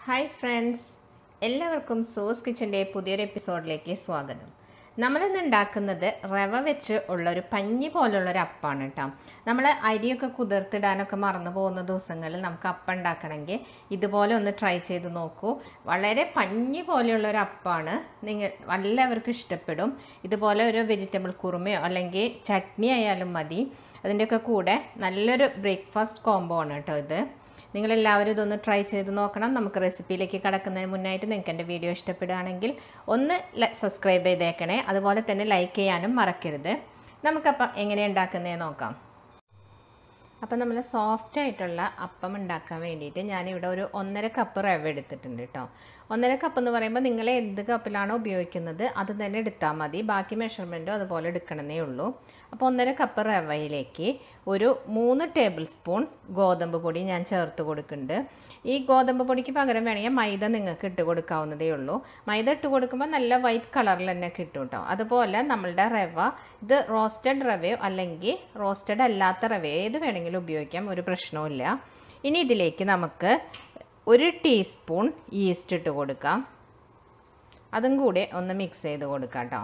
hi friends എല്ലാവർക്കും sauce കിച്ചൻ്റെ പുതിയൊരു എപ്പിസോഡിലേക്ക് സ്വാഗതം നമ്മളിന്ന് ഉണ്ടാക്കുന്നത് റവ വെച്ച് ഉള്ളൊരു പഞ്ഞി പോലുള്ളൊരു അപ്പമാണ് കേട്ടോ നമ്മൾ അരിയൊക്കെ കുതിർത്തിടാനൊക്കെ മറന്നു പോകുന്ന ദിവസങ്ങളിൽ നമുക്ക് അപ്പം ഉണ്ടാക്കണമെങ്കിൽ ഇതുപോലെ ഒന്ന് ട്രൈ ചെയ്ത് നോക്കൂ വളരെ പഞ്ഞി പോലെയുള്ള ഒരു അപ്പമാണ് നിങ്ങൾ എല്ലാവർക്കും ഇഷ്ടപ്പെടും ഇതുപോലെ ഒരു വെജിറ്റബിൾ കുറുമയോ അല്ലെങ്കിൽ ചട്നി ആയാലും മതി അതിൻ്റെയൊക്കെ കൂടെ നല്ലൊരു ബ്രേക്ക്ഫാസ്റ്റ് കോംബോ ആണ് കേട്ടോ ഇത് നിങ്ങളെല്ലാവരും ഇതൊന്ന് ട്രൈ ചെയ്ത് നോക്കണം നമുക്ക് റെസിപ്പിയിലേക്ക് കടക്കുന്നതിന് മുന്നായിട്ട് നിങ്ങൾക്ക് എൻ്റെ വീഡിയോ ഇഷ്ടപ്പെടുകയാണെങ്കിൽ ഒന്ന് സബ്സ്ക്രൈബ് ചെയ്തേക്കണേ അതുപോലെ തന്നെ ലൈക്ക് ചെയ്യാനും മറക്കരുത് നമുക്കപ്പം എങ്ങനെ ഉണ്ടാക്കുന്നതെന്ന് നോക്കാം അപ്പം നമ്മൾ സോഫ്റ്റ് ആയിട്ടുള്ള അപ്പം ഉണ്ടാക്കാൻ വേണ്ടിയിട്ട് ഞാനിവിടെ ഒരു ഒന്നര കപ്പ് റവ എടുത്തിട്ടുണ്ട് കേട്ടോ ഒന്നര കപ്പ് എന്ന് പറയുമ്പോൾ നിങ്ങൾ എന്ത് കപ്പിലാണോ ഉപയോഗിക്കുന്നത് അത് തന്നെ എടുത്താൽ മതി ബാക്കി മെഷർമെൻറ്റും അതുപോലെ എടുക്കണമെന്നേ ഉള്ളൂ അപ്പോൾ ഒന്നര കപ്പ് റവയിലേക്ക് ഒരു മൂന്ന് ടേബിൾ സ്പൂൺ ഗോതമ്പ് പൊടി ഞാൻ ചേർത്ത് കൊടുക്കുന്നുണ്ട് ഈ ഗോതമ്പ് പൊടിക്ക് പകരം വേണമെങ്കിൽ മൈദ നിങ്ങൾക്ക് ഇട്ട് കൊടുക്കാവുന്നതേ ഉള്ളൂ മൈദ ഇട്ട് കൊടുക്കുമ്പോൾ നല്ല വൈറ്റ് കളറിൽ തന്നെ കിട്ടും കേട്ടോ അതുപോലെ നമ്മളുടെ റവ ഇത് റോസ്റ്റഡ് റവയോ അല്ലെങ്കിൽ റോസ്റ്റഡ് അല്ലാത്ത റവയോ ഏത് വേണമെങ്കിലും ഉപയോഗിക്കാം ഒരു പ്രശ്നവുമില്ല ഇനി ഇതിലേക്ക് നമുക്ക് ഒരു ടീസ്പൂൺ ഈസ്റ്റ് ഇട്ട് കൊടുക്കാം അതും കൂടി ഒന്ന് മിക്സ് ചെയ്ത് കൊടുക്കാം കേട്ടോ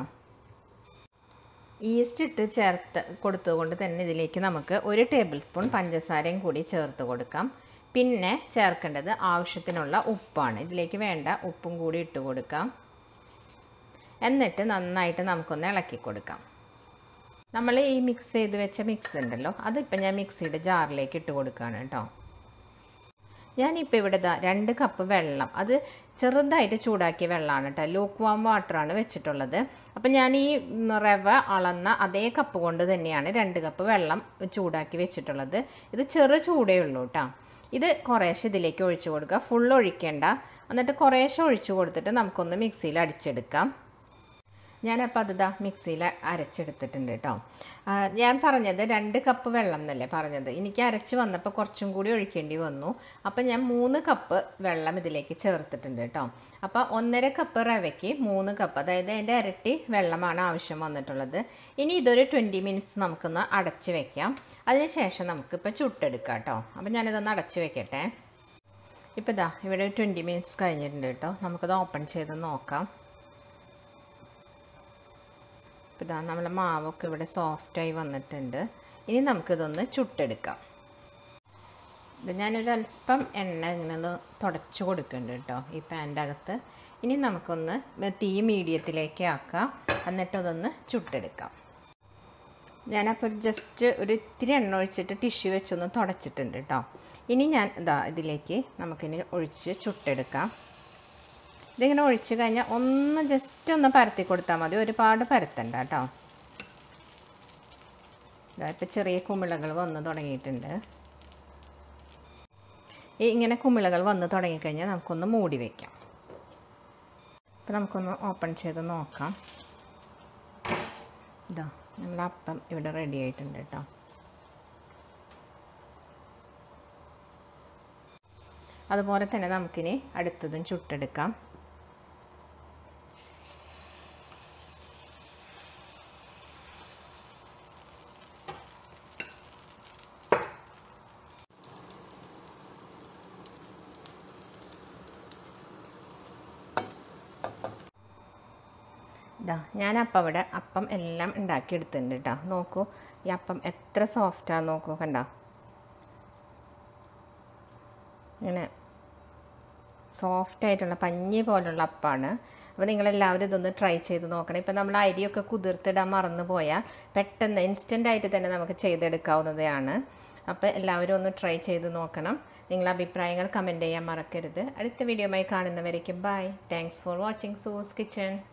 ഈസ്റ്റ് ഇട്ട് ചേർത്ത് കൊടുത്തുകൊണ്ട് തന്നെ ഇതിലേക്ക് നമുക്ക് ഒരു ടേബിൾ സ്പൂൺ പഞ്ചസാരയും കൂടി ചേർത്ത് കൊടുക്കാം പിന്നെ ചേർക്കേണ്ടത് ആവശ്യത്തിനുള്ള ഉപ്പാണ് ഇതിലേക്ക് വേണ്ട ഉപ്പും കൂടി ഇട്ട് കൊടുക്കാം എന്നിട്ട് നന്നായിട്ട് നമുക്കൊന്ന് ഇളക്കി കൊടുക്കാം നമ്മൾ ഈ മിക്സ് ചെയ്ത് വെച്ച മിക്സ് ഉണ്ടല്ലോ അതിപ്പോൾ ഞാൻ മിക്സിയുടെ ജാറിലേക്ക് ഇട്ട് കൊടുക്കുകയാണ് കേട്ടോ ഞാനിപ്പോൾ ഇവിടെ ഇതാ രണ്ട് കപ്പ് വെള്ളം അത് ചെറുതായിട്ട് ചൂടാക്കിയ വെള്ളമാണ് കേട്ടോ ലൂക്ക് വാം വാട്ടറാണ് വെച്ചിട്ടുള്ളത് അപ്പം ഞാൻ ഈ റവ അളന്ന അതേ കപ്പ് കൊണ്ട് തന്നെയാണ് രണ്ട് കപ്പ് വെള്ളം ചൂടാക്കി വെച്ചിട്ടുള്ളത് ഇത് ചെറു ചൂടേ ഉള്ളൂ കേട്ടോ ഇത് കുറേശ്ശെ ഇതിലേക്ക് ഒഴിച്ചു കൊടുക്കുക ഫുൾ ഒഴിക്കേണ്ട എന്നിട്ട് കുറേശ്ശെ ഒഴിച്ചു കൊടുത്തിട്ട് നമുക്കൊന്ന് മിക്സിയിൽ അടിച്ചെടുക്കാം ഞാനപ്പോൾ അത് ഇതാ മിക്സിയിൽ അരച്ചെടുത്തിട്ടുണ്ട് കേട്ടോ ഞാൻ പറഞ്ഞത് രണ്ട് കപ്പ് വെള്ളം എന്നല്ലേ പറഞ്ഞത് എനിക്ക് അരച്ച് വന്നപ്പോൾ കുറച്ചും കൂടി ഒഴിക്കേണ്ടി വന്നു അപ്പോൾ ഞാൻ മൂന്ന് കപ്പ് വെള്ളം ഇതിലേക്ക് ചേർത്തിട്ടുണ്ട് കേട്ടോ അപ്പോൾ ഒന്നര കപ്പ് റവയ്ക്ക് മൂന്ന് കപ്പ് അതായത് അതിൻ്റെ ഇരട്ടി വെള്ളമാണ് ആവശ്യം വന്നിട്ടുള്ളത് ഇനി ഇതൊരു ട്വൻറ്റി മിനിറ്റ്സ് നമുക്കൊന്ന് അടച്ച് വെക്കാം അതിനുശേഷം നമുക്കിപ്പോൾ ചുട്ടെടുക്കാം കേട്ടോ അപ്പോൾ ഞാനിതൊന്ന് അടച്ച് വെക്കട്ടെ ഇപ്പോൾ ഇതാ ഇവിടെ ട്വൻറ്റി മിനിറ്റ്സ് കഴിഞ്ഞിട്ടുണ്ട് കേട്ടോ നമുക്കത് ഓപ്പൺ ചെയ്ത് നോക്കാം ഇപ്പോൾ ഇതാ നമ്മളെ മാവൊക്കെ ഇവിടെ സോഫ്റ്റായി വന്നിട്ടുണ്ട് ഇനി നമുക്കിതൊന്ന് ചുട്ടെടുക്കാം ഇത് ഞാനൊരു അല്പം എണ്ണ ഇങ്ങനെ ഒന്ന് തുടച്ച് കൊടുക്കുന്നുണ്ട് കേട്ടോ ഈ പാൻ്റെ അകത്ത് ഇനി നമുക്കൊന്ന് തീ മീഡിയത്തിലേക്ക് ആക്കാം എന്നിട്ട് അതൊന്ന് ചുട്ടെടുക്കാം ഞാനപ്പോൾ ഒരു ജസ്റ്റ് ഒരു ഇത്തിരി എണ്ണ ഒഴിച്ചിട്ട് ടിഷ്യൂ വെച്ചൊന്ന് തുടച്ചിട്ടുണ്ട് കേട്ടോ ഇനി ഞാൻ ഇതാ ഇതിലേക്ക് നമുക്കിനി ഒഴിച്ച് ചുട്ടെടുക്കാം ഇതിങ്ങനെ ഒഴിച്ച് കഴിഞ്ഞാൽ ഒന്ന് ജസ്റ്റ് ഒന്ന് പരത്തി കൊടുത്താൽ മതി ഒരുപാട് പരത്തണ്ട കേട്ടോ ഇപ്പം ചെറിയ കുമിളകൾ വന്ന് തുടങ്ങിയിട്ടുണ്ട് ഈ ഇങ്ങനെ കുമിളകൾ വന്ന് തുടങ്ങിക്കഴിഞ്ഞാൽ നമുക്കൊന്ന് മൂടി വയ്ക്കാം അപ്പം നമുക്കൊന്ന് ഓപ്പൺ ചെയ്ത് നോക്കാം ഇതാ നമ്മുടെ അപ്പം ഇവിടെ റെഡി ആയിട്ടുണ്ട് കേട്ടോ അതുപോലെ തന്നെ നമുക്കിനി അടുത്തതും ചുട്ടെടുക്കാം ഇതാ ഞാനപ്പം അവിടെ അപ്പം എല്ലാം ഉണ്ടാക്കിയെടുത്തിട്ടുണ്ട് കേട്ടോ നോക്കൂ ഈ അപ്പം എത്ര സോഫ്റ്റാണ് നോക്കൂ കണ്ട ഇങ്ങനെ സോഫ്റ്റ് ആയിട്ടുള്ള പഞ്ഞി പോലുള്ള അപ്പമാണ് അപ്പോൾ നിങ്ങളെല്ലാവരും ഇതൊന്ന് ട്രൈ ചെയ്ത് നോക്കണം ഇപ്പം നമ്മൾ അരിയൊക്കെ കുതിർത്തിടാൻ മറന്നു പോയാൽ പെട്ടെന്ന് ഇൻസ്റ്റൻ്റ് ആയിട്ട് തന്നെ നമുക്ക് ചെയ്തെടുക്കാവുന്നതാണ് അപ്പോൾ എല്ലാവരും ഒന്ന് ട്രൈ ചെയ്ത് നോക്കണം നിങ്ങളുടെ അഭിപ്രായങ്ങൾ കമൻറ്റ് ചെയ്യാൻ മറക്കരുത് അടുത്ത വീഡിയോയുമായി കാണുന്നവരേക്കും bye thanks for watching Sue's kitchen